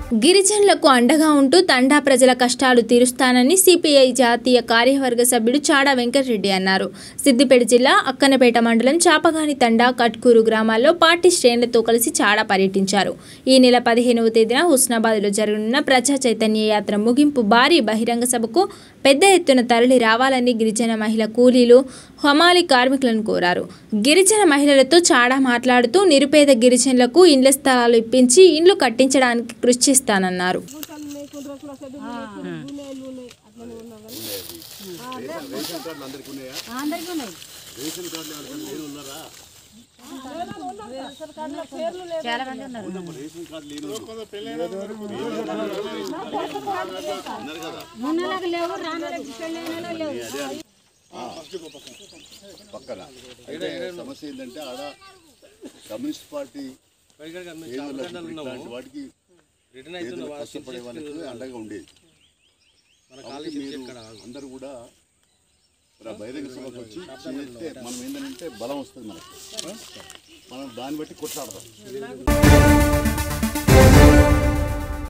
గిరిజనులకు అండగా ఉంటూ తండా ప్రజల కష్టాలు తీరుస్తానని సిపిఐ జాతీయ కార్యవర్గ సభ్యుడు చాడా వెంకటరెడ్డి అన్నారు సిద్దిపేట జిల్లా అక్కనపేట మండలం చాపగాని తండా కట్కూరు గ్రామాల్లో పార్టీ శ్రేణులతో కలిసి చాడా పర్యటించారు ఈ నెల పదిహేనవ తేదీన హుస్నాబాద్లో జరగనున్న ప్రజా చైతన్య యాత్ర ముగింపు భారీ బహిరంగ సభకు పెద్ద ఎత్తున తరలి రావాలని గిరిజన మహిళ కూలీలు హమాలి కార్మికులను కోరారు గిరిజన మహిళలతో చాడా మాట్లాడుతూ నిరుపేద గిరిజనులకు ఇండ్ల స్థలాలు ఇప్పించి ఇండ్లు కట్టించడానికి కృషి చేస్తానన్నారు అందరికీ ఉన్నాయి చాలా మంది ఉన్నారు మొన్నలాగా లేవు రానలాగా పెళ్ళైనా లేవు పక్కన అయితే సమస్య ఏంటంటే ఆడ కమ్యూనిస్ట్ పార్టీ పేదలకు ఇట్లాంటి వాటికి పేదలు కష్టపడే వాళ్ళకి అండగా ఉండేది కాబట్టి మీరు అందరూ కూడా మరి ఆ బహిరంగ సభకు వచ్చి చేస్తే మనం ఏంటంటే బలం వస్తుంది మనకు మనం దాన్ని బట్టి కొట్లాడదాం